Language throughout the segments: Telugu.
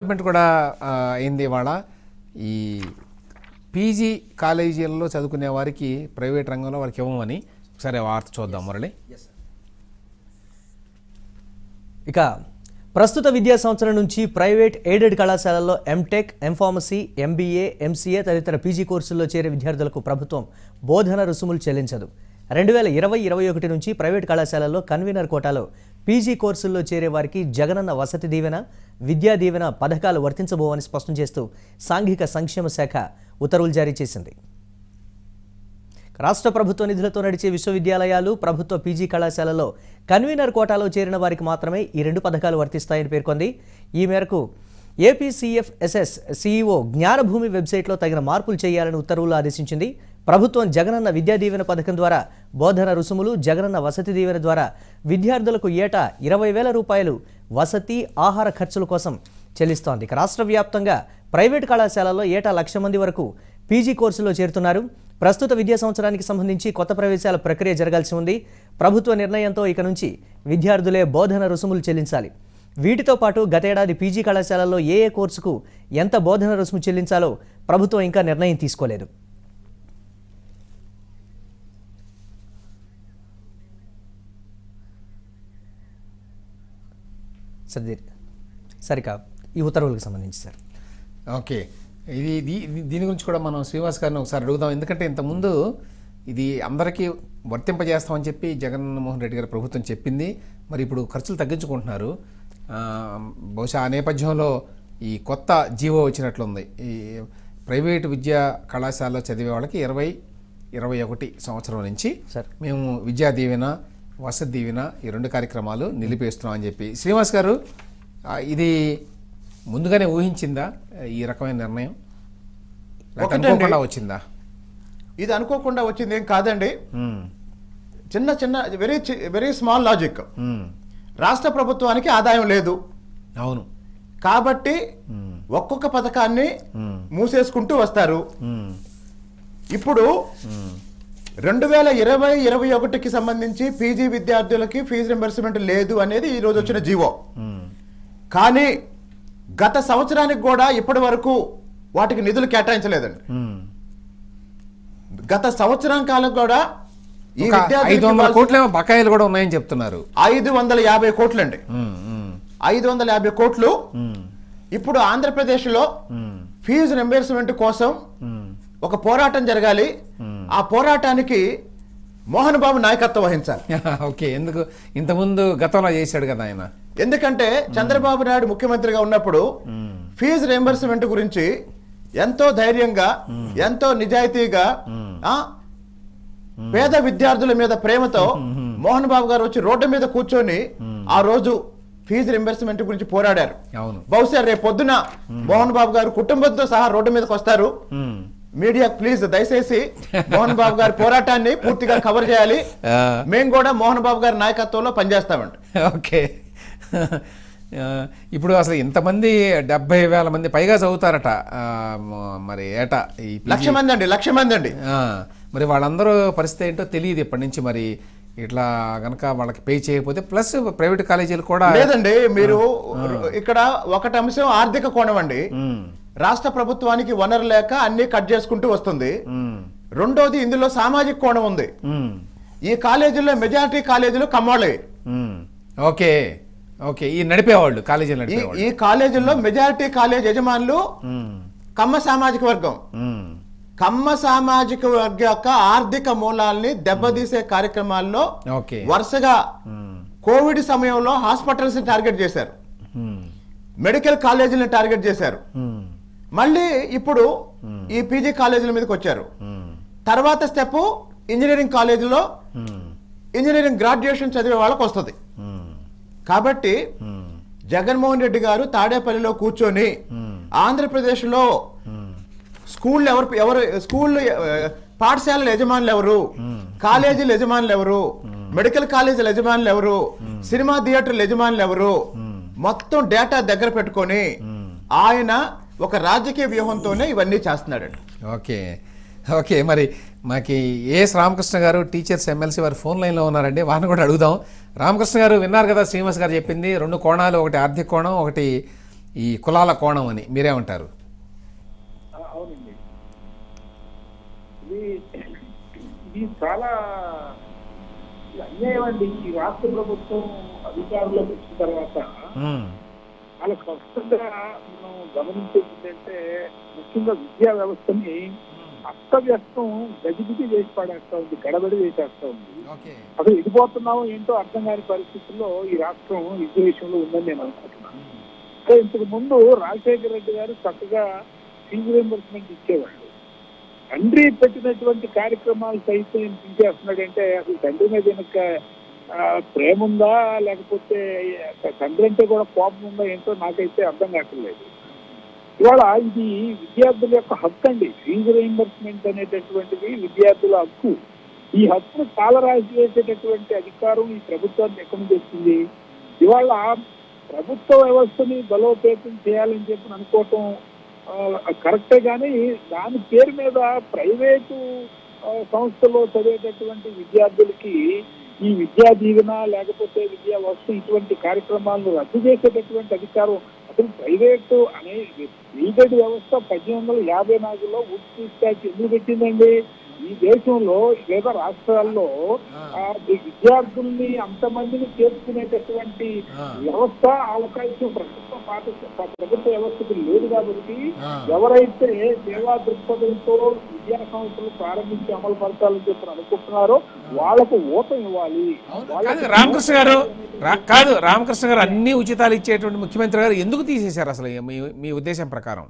డెవలప్మెంట్ కూడా ఆ, అయింది ఇవాళ ఈ పీజీ కాలేజీలలో చదువుకునే వారికి ప్రైవేట్ రంగంలో వారికి ఇవ్వమని ఒకసారి ఆ వార్త చూద్దాం మురళి ఇక ప్రస్తుత విద్యా సంవత్సరం నుంచి ప్రైవేట్ ఎయిడెడ్ కళాశాలల్లో ఎంటెక్ ఎంఫార్మసీ ఎంబీఏ ఎంసీఏ తదితర పీజీ కోర్సుల్లో చేరే విద్యార్థులకు ప్రభుత్వం బోధన రుసుములు చెల్లించదు రెండు వేల ఇరవై ఇరవై ఒకటి నుంచి ప్రైవేట్ కళాశాలల్లో కన్వీనర్ కోటాలో పీజీ కోర్సుల్లో చేరే వారికి జగనన్న వసతి దీవెన విద్యా దీవెన పథకాలు వర్తించబోవని స్పష్టం చేస్తూ సాంఘిక సంక్షేమ శాఖ ఉత్తర్వులు జారీ చేసింది రాష్ట్ర ప్రభుత్వ నిధులతో నడిచే విశ్వవిద్యాలయాలు ప్రభుత్వ పీజీ కళాశాలలో కన్వీనర్ కోటాలో చేరిన వారికి మాత్రమే ఈ రెండు పథకాలు వర్తిస్తాయని పేర్కొంది ఈ మేరకు ఏపీసీఎఫ్ఎస్ఎస్ సీఈఓ జ్ఞానభూమి వెబ్సైట్లో తగిన మార్పులు చేయాలని ఉత్తర్వులు ఆదేశించింది ప్రభుత్వం జగనన్న విద్యా దీవెన పథకం ద్వారా బోధన రుసుములు జగనన్న వసతి దీవెన ద్వారా విద్యార్థులకు ఏటా ఇరవై వేల రూపాయలు వసతి ఆహార ఖర్చుల కోసం చెల్లిస్తోంది ఇక రాష్ట్ర వ్యాప్తంగా ప్రైవేట్ కళాశాలల్లో ఏటా లక్ష మంది వరకు పీజీ కోర్సులో చేరుతున్నారు ప్రస్తుత విద్యా సంవత్సరానికి సంబంధించి కొత్త ప్రవేశాల ప్రక్రియ జరగాల్సి ఉంది ప్రభుత్వ నిర్ణయంతో ఇక నుంచి విద్యార్థులే బోధన రుసుములు చెల్లించాలి వీటితో పాటు గతేడాది పీజీ కళాశాలల్లో ఏ ఏ కోర్సుకు ఎంత బోధన రుసుము చెల్లించాలో ప్రభుత్వం ఇంకా నిర్ణయం తీసుకోలేదు సరే సరికా ఈ ఉత్తర్వులకు సంబంధించి సార్ ఓకే ఇది దీ- దీని గురించి కూడా మనం శ్రీనివాస్ గారిని ఒకసారి అడుగుదాం ఎందుకంటే ఇంతకుముందు ఇది అందరికీ వర్తింపజేస్తామని చెప్పి జగన్మోహన్ రెడ్డి గారి ప్రభుత్వం చెప్పింది మరి ఇప్పుడు ఖర్చులు తగ్గించుకుంటున్నారు ఆ, బహుశా ఆ నేపథ్యంలో ఈ కొత్త జీవో వచ్చినట్లుంది ఈ ప్రైవేటు విద్యా కళాశాలలో చదివే వాళ్ళకి ఇరవై ఇరవై ఒకటి సంవత్సరం నుంచి సార్. మేము విద్యా దీవెన వసతి దీవెన ఈ రెండు కార్యక్రమాలు నిలిపేస్తున్నాం అని చెప్పి శ్రీనివాస్ గారు ఆ, ఇది ముందుగానే ఊహించిందా ఈ రకమైన నిర్ణయం లేక ఒకటండి. అనుకోకుండా వచ్చిందా ఇది అనుకోకుండా వచ్చింది ఏం కాదండి ఉమ్, చిన్న చిన్న very very small logic um, రాష్ట్ర ప్రభుత్వానికి ఆదాయం లేదు అవును కాబట్టి ఉమ్, ఒక్కొక్క పథకాన్ని ఉమ్, మూసేసుకుంటూ వస్తారు ఉమ్, ఇప్పుడు ఉమ్, రెండు వేల ఇరవై ఇరవై ఒకటికి సంబంధించి పీజీ విద్యార్థులకి ఫీజు రింబర్స్మెంట్ లేదు అనేది ఈ రోజు వచ్చిన జీవో ఉమ్, కానీ గత సంవత్సరానికి కూడా ఇప్పటి వరకు వాటికి నిధులు కేటాయించలేదండి ఉమ్. గత సంవత్సరం కాలం కూడా ఈ ఒక విద్యార్థులకి ఐదు వందల ఇవ్వాల్సిన- కోట్లేమో బకాయిలు కూడా ఉన్నాయని చెప్తున్నారు ఐదు వందల యాభై కోట్లండి ఉమ్, ఉమ్, ఐదు వందల యాభై కోట్లు ఉమ్, ఇప్పుడు ఆంధ్రప్రదేశ్లో ఉమ్, ఫీజు రింబర్స్మెంట్ కోసం ఉమ్, ఒక పోరాటం జరగాలి ఆ పోరాటానికి మోహన్ బాబు నాయకత్వం వహించాలి ఓకే ఎందుకు ఇంతకుముందు గతంలో చేశాడు కదా ఆయన ఎందుకంటే చంద్రబాబు నాయుడు ముఖ్యమంత్రిగా ఉన్నప్పుడు ఉమ్, ఫీజు రింబర్స్మెంట్ గురించి ఎంతో ధైర్యంగా ఎంతో నిజాయితీగా ఆ పేద విద్యార్థుల మీద ప్రేమతో మోహన్ బాబు గారు వచ్చి రోడ్డు మీద కూర్చొని ఆ రోజు ఫీజు రింబర్స్మెంట్ గురించి పోరాడారు అవును బహుశా రేపు పొద్దున మోహన్ బాబు గారు కుటుంబంతో సహా రోడ్డు మీదకి వస్తారు ఉమ్, మీడియా ప్లీజ్ దయచేసి మోహన్ బాబు గారి పోరాటాన్ని పూర్తిగా కవర్ చేయాలి ఆ, మేము కూడా మోహన్ బాబు గారి నాయకత్వంలో పనిచేస్తామండి ఓకే ఆ, ఇప్పుడు అసలు ఇంతమంది డెబ్బై వేల మంది పైగా చదువుతారట ఆ, మ- మరి ఏటా ఈ PG. లక్ష మంది అండి లక్ష మంది అండి ఆ, మరి వాళ్ళందరూ పరిస్థితి ఏంటో తెలియదు ఇప్పటి నుంచి మరి ఇట్లా గనక వాళ్ళకి పే చేయకపోతే ప్లస్ ప్రైవేట్ కాలేజీలు కూడా లేదండి మీరు ఇక్కడ ఒకటి అంశం ఆర్థిక కోణం అండి ఉమ్, రాష్ట్ర ప్రభుత్వానికి వనరు లేక అన్ని కట్ చేసుకుంటూ వస్తుంది ఉమ్, రెండోది ఇందులో సామాజిక కోణం ఉంది ఉమ్, ఈ కాలేజీల్లో మెజారిటీ కాలేజీలు కమ్మోళ్ళవి ఉమ్. ఓకే ఓకే ఈ నడిపేవాళ్ళు కాలేజీలు ఈ నడిపేవాళ్ళు ఈ కాలేజీల్లో మెజారిటీ కాలేజ్ యజమానులు ఉమ్, కమ్మ సామాజిక వర్గం ఉమ్, కమ్మ సామాజిక వర్గ యొక్క ఆర్థిక మూలాల్ని దెబ్బతీసే కార్యక్రమాల్లో ఓకే వరుసగా ఉమ్, కోవిడ్ సమయంలో హాస్పిటల్స్ టార్గెట్ చేశారు ఉమ్, మెడికల్ కాలేజీలను టార్గెట్ చేశారు ఉమ్, మళ్ళీ ఇప్పుడు ఈ పీజీ కాలేజీల మీదకి వచ్చారు ఉమ్, తర్వాత స్టెప్ ఇంజనీరింగ్ కాలేజీలో ఉమ్, ఇంజనీరింగ్ గ్రాడ్యుయేషన్ చదివే వాళ్ళకి వస్తుంది ఉమ్, కాబట్టి ఉమ్, జగన్మోహన్ రెడ్డి గారు తాడేపల్లిలో కూర్చొని ఉమ్, ఆంధ్రప్రదేశ్లో ఉమ్, స్కూళ్ళు ఎవరు ఎవరు స్కూళ్ళు ఆ, పాఠశాలల యజమానులు ఎవరు కాలేజీల యజమానులు ఎవరు మెడికల్ కాలేజీల యజమానులు ఎవరు సినిమా థియేటర్ల యజమానులు ఎవరు మొత్తం డేటా దగ్గర పెట్టుకొని ఆయన ఒక రాజకీయ వ్యూహంతోనే ఇవన్నీ చేస్తున్నాడండి ఓకే ఓకే మరి మాకి ఏఎస్ రామకృష్ణ గారు టీచర్స్ ఎమ్మెల్సీ వారు ఫోన్ లైన్లో ఉన్నారండి వారిని కూడా అడుగుదాం రామకృష్ణ గారు విన్నారు కదా శ్రీనివాస్ గారు చెప్పింది రెండు కోణాలు ఒకటి ఆర్థిక కోణం ఒకటి ఈ కులాల కోణం అని మీరేమంటారు ఆ, అవునండి ఇది ఇది చాలా ఇది అన్యాయం అండి ఈ రాష్ట్ర ప్రభుత్వం అధికారంలోకి వచ్చిన తర్వాత ఉమ్, చాలా స్పష్టంగా మనం గమనించేది ఏంటంటే ముఖ్యంగా విద్యా వ్యవస్థని అస్తవ్యస్తం గజిబిజి చేసి పడేస్తా ఉంది గడబడి చేసేస్తా ఉంది ఓకే అసలు ఎదిపోతున్నామో ఏంటో అర్థం కాని పరిస్థితుల్లో ఈ రాష్ట్రం విద్య విషయంలో ఉందని నేను అనుకుంటున్నాను సో ఇంతకు ముందు రాజశేఖర రెడ్డి గారు చక్కగా ఫీజు రియంబర్స్మెంట్ ఇచ్చేవాళ్ళు తండ్రి పెట్టినటువంటి కార్యక్రమాలు సైతం ఈయన పించేస్తున్నాడంటే అసలు తండ్రి మీద వెనక ప్రేమ ఉందా లేకపోతే తండ్రి అంటే కూడా కోపం ఉందా ఏంటో నాకైతే అర్థం కావట్లేదు ఇవాళ ఇది విద్యార్థుల యొక్క హక్కు అండి ఫీజు రియంబర్స్మెంట్ అనేటటువంటిది విద్యార్థుల హక్కు ఈ హక్కును కాలరాజు చేసేటటువంటి అధికారం ఈ ప్రభుత్వాన్ని ఎక్కడి నుంచి వచ్చింది ఇవాళ ప్రభుత్వ వ్యవస్థని బలోపేతం చేయాలని చెప్పి అనుకోవటం ఆ, కరెక్టే కానీ దాని పేరు మీద ప్రైవేటు ఆ, సంస్థలో చదివేటటువంటి విద్యార్థులకి ఈ విద్యా దీవెన లేకపోతే విద్యా వస్తు ఇటువంటి కార్యక్రమాలను రద్దు చేసేటటువంటి అధికారం అసలు ప్రైవేటు అనే ఎయిడెడ్ వ్యవస్థ పద్దెనిమిది వందల యాభై నాలుగులో ఉచిత ట్యాక్స్ ఎందుకు పెట్టిందండి ఈ దేశంలో లేదా రాష్ట్రాల్లో ఆ, ఈ విద్యార్థుల్ని అంతమందిని చేర్చుకునేటటువంటి ఆ. వ్యవస్థ అవకాశం ప్రభుత్వ పాఠశాల ప్రభుత్వ వ్యవస్థకు లేదు కాబట్టి ఆ. ఎవరైతే సేవా దృక్పథంతో విద్యా సంస్థలు ప్రారంభించి అమలు పరచాలని చెప్పి అనుకుంటున్నారో వాళ్ళకు ఓటం ఇవ్వాలి కాదు వాళ్ళకి రామకృష్ణ గారు రా- కాదు రామకృష్ణ గారు అన్ని ఉచితాలు ఇచ్చేటువంటి ముఖ్యమంత్రి గారు ఎందుకు తీసేశారు అసలు మీ మీ ఉద్దేశం ప్రకారం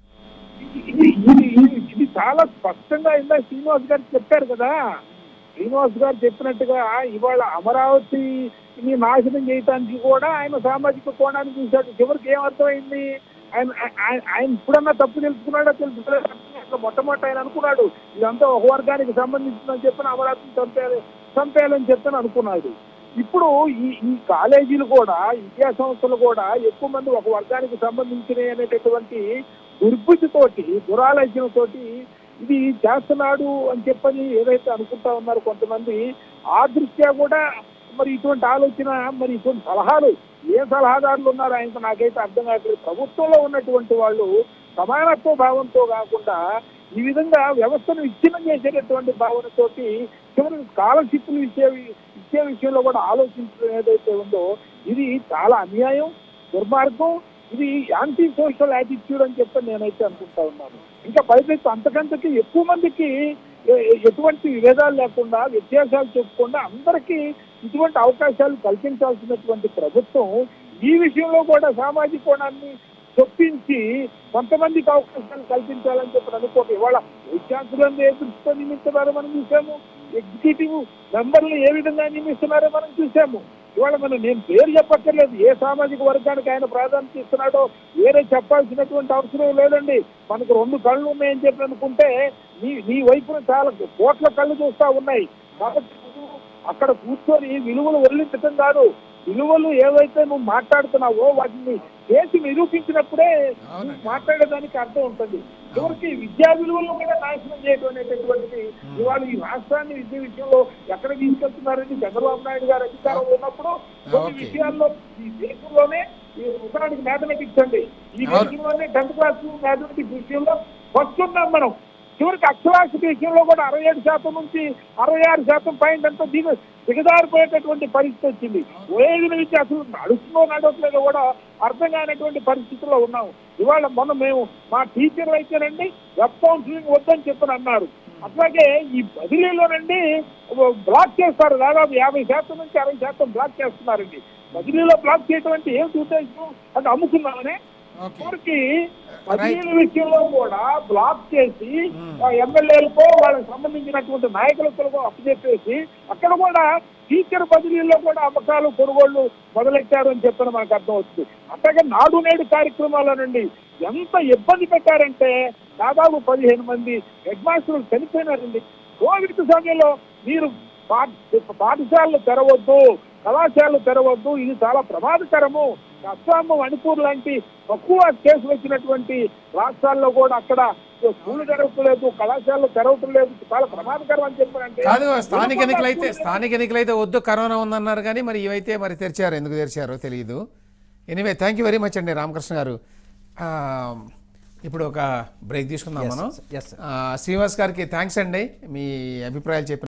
ఇది ఇది ఇది ఇది చాలా స్పష్టంగా ఇందాక శ్రీనివాస్ గారు చెప్పారు కదా శ్రీనివాస్ గారు చెప్పినట్టుగా ఇవాళ అమరావతి నాశనం చేయడానికి కూడా ఆయన సామాజిక కోణాన్ని చూశాడు చివరికి ఏం అర్థమైంది ఆయన ఆయన- ఆయన ఇప్పుడన్నా తప్పు తెలుసుకున్నాడో తెలుసుకోలేదు మొట్టమొదటి ఆయన అనుకున్నాడు ఇదంతా ఒక వర్గానికి సంబంధించిందని చెప్పిన అమరావతిని చంపేయాలి చంపేయాలని చెప్పని అనుకున్నాడు ఇప్పుడు ఈ ఈ కాలేజీలు కూడా విద్యా సంస్థలు కూడా ఎక్కువ మంది ఒక వర్గానికి సంబంధించినవి అనేటటువంటి దుర్బుద్ధితోటి దురాలోచనతోటి ఇది చేస్తున్నాడు అని చెప్పని ఏదైతే అనుకుంటా ఉన్నారో కొంతమంది ఆ దృష్ట్యా కూడా మరి ఇటువంటి ఆలోచన మరి ఇటువంటి సలహాలు ఏ సలహాదారులు ఉన్నారో ఆయనకు నాకైతే అర్థం కావట్లేదు ప్రభుత్వంలో ఉన్నటువంటి వాళ్ళు సమానత్వ భావంతో కాకుండా ఈ విధంగా వ్యవస్థను విచ్ఛిన్నం చేసేటటువంటి భావనతోటి చివరికి స్కాలర్షిప్లు ఇచ్చే ఇచ్చే విషయంలో కూడా ఆలోచించడం ఏదైతే ఉందో ఇది చాలా అన్యాయం దుర్మార్గం ఇది యాంటీ సోషల్ యాటిట్యూడ్ అని చెప్పి నేనైతే అనుకుంటా ఉన్నాను ఇంకా పైపెచ్చు అంతకంతకి ఎక్కువ మందికి ఎ- ఎటువంటి విభేదాలు లేకుండా వ్యత్యాసాలు చెప్పకుండా అందరికీ ఇటువంటి అవకాశాలు కల్పించాల్సినటువంటి ప్రభుత్వం ఈ విషయంలో కూడా సామాజిక కోణాన్ని చొప్పించి కొంతమందికి అవకాశాలు కల్పించాలని చెప్పి అనుకోక ఇవాళ వైద్యాంతులను ఏ దృష్టితో నియమిస్తున్నారో మనం చూసాము ఎగ్జిక్యూటివ్ మెంబర్లు ఏ విధంగా నియమిస్తున్నారో మనం చూసాము ఇవాళ మనం నేను పేరు చెప్పక్కర్లేదు ఏ సామాజిక వర్గానికి ఆయన ప్రాధాన్యత ఇస్తున్నాడో వేరే చెప్పాల్సినటువంటి అవసరం లేదండి మనకు రెండు కళ్ళు ఉన్నాయని చెప్పి అనుకుంటే నీ నీ వైపున చాలా కోట్ల కళ్ళు చూస్తా ఉన్నాయి కాబట్టి నువ్వు అక్కడ కూర్చొని విలువలు వదిలించటం కాదు విలువలు ఏవైతే నువ్వు మాట్లాడుతున్నావో వాటిని చేసి నిరూపించినప్పుడే నువ్వు మాట్లాడేదానికి అర్థం ఉంటుంది చివరికి విద్యా విలువలను కూడా నాశనం చేయడం అనేటటువంటిది ఇవాళ ఈ రాష్ట్రాన్ని విద్య విషయంలో ఎక్కడ తీసుకెళ్తున్నారని చంద్రబాబు నాయుడు గారు అధికారంలో ఉన్నప్పుడు కొన్ని ఓకే. విషయాల్లో ఈ దేశంలోనే ఈ ఉదాహరణకి మ్యాథమెటిక్స్ అండి ఈ అవును. దేశంలోనే టెన్త్ క్లాస్ మ్యాథమెటిక్స్ విషయంలో ఫస్ట్ ఉన్నాం మనం చివరికి అక్షరాస్యత విషయంలో కూడా అరవై ఏడు శాతం నుంచి అరవై ఆరు శాతం పాయింట్ అంతా దిగ దిగజారిపోయేటటువంటి పరిస్థితి వచ్చింది వయోజన విద్య అసలు నడుస్తుందో నడవట్లేదో కూడా అర్థం కానటువంటి పరిస్థితుల్లో ఉన్నాము ఇవాళ మొన్న మేము మా టీచర్ అయితేనండి వెబ్ కౌన్సిలింగ్ వద్దని చెప్పని అన్నారు అట్లాగే ఈ బదిలీలోనండి బ్లాక్ చేస్తారు దాదాపు యాభై శాతం నుంచి అరవై శాతం బ్లాక్ చేస్తున్నారండి బదిలీలో బ్లాక్ చేయడం అంటే ఏమిటి ఉద్దేశం అంటే అమ్ముకున్నామనే ఓకే చివరికి బదిలీల విషయంలో కూడా బ్లాక్ చేసి ఆ ఎమ్మెల్యేలకో వాళ్ళకి సంబంధించినటువంటి నాయకులతో అప్పచెప్పేసి అక్కడ కూడా టీచర్ బదిలీల్లో కూడా అమ్మకాలు కొనుగోళ్లు మొదలెట్టారు అని చెప్పని మనకు అర్థం అవుతుంది అట్లాగే నాడు నేడు కార్యక్రమాల నుండి ఎంత ఇబ్బంది పెట్టారంటే దాదాపు పదిహేను మంది హెడ్ మాస్టర్లు చనిపోయినారండి కోవిడ్ సమయంలో మీరు పా- పాఠశాలలు తెరవద్దు కళాశాలలు తెరవద్దు ఇది చాలా ప్రమాదకరము అస్సాం మణిపూర్ లాంటి తక్కువ కేసులు వచ్చినటువంటి రాష్ట్రాల్లో కూడా అక్కడ స్కూల్ తెరవట్లేదు కళాశాలలు తెరవటం లేదు చాలా ప్రమాదకరం అని చెప్పారంటే కాదు స్థానిక ఎన్నికలైతే స్థానిక ఎన్నికలైతే వద్దు కరోనా ఉందన్నారు కానీ మరి ఇవైతే మరి తెరిచారు ఎందుకు తెరిచారో తెలియదు anyway thank you very much అండి రామకృష్ణ గారు ఆ, ఇప్పుడు ఒక బ్రేక్ తీసుకుందాం మనం yes, sir. ఆ, శ్రీనివాస్ గారికి థ్యాంక్స్ అండి మీ అభిప్రాయాలు చెప్పిన